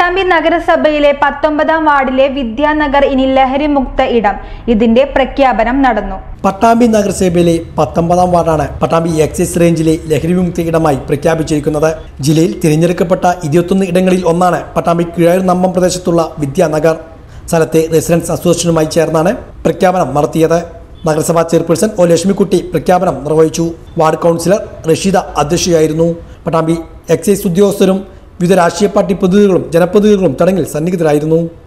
പട്ടാമ്പി നഗരസഭയിലെ പത്തൊമ്പതാം വാർഡിലെ വിദ്യാനഗർ ഇനി ലഹരി മുക്ത ഇടം ഇതിന്റെ പ്രഖ്യാപനം നടന്നു പട്ടാമ്പി നഗരസഭയിലെ പത്തൊമ്പതാം വാർഡാണ് പട്ടാമ്പി എക്സൈസ് റേഞ്ചിലെ ലഹരി വിമുക്ത ഇടമായി പ്രഖ്യാപിച്ചിരിക്കുന്നത് ജില്ലയിൽ തിരഞ്ഞെടുക്കപ്പെട്ട ഇരുപത്തൊന്ന് ഇടങ്ങളിൽ ഒന്നാണ് പട്ടാമ്പി കിഴായൂർ നമ്പം പ്രദേശത്തുള്ള വിദ്യാനഗർ സ്ഥലത്തെ റെസിഡൻസ് അസോസിയേഷനുമായി ചേർന്നാണ് പ്രഖ്യാപനം നടത്തിയത് നഗരസഭാ ചെയർപേഴ്സൺ ഒ ലക്ഷ്മിക്കുട്ടി പ്രഖ്യാപനം നിർവഹിച്ചു വാർഡ് കൗൺസിലർ റഷീദ അധ്യക്ഷയായിരുന്നു പട്ടാമ്പി എക്സൈസ് ഉദ്യോഗസ്ഥരും വിവിധ രാഷ്ട്രീയ പാർട്ടി പ്രതിനിധികളും ജനപ്രതിനിധികളും ചടങ്ങിൽ സന്നിഹിതരായിരുന്നു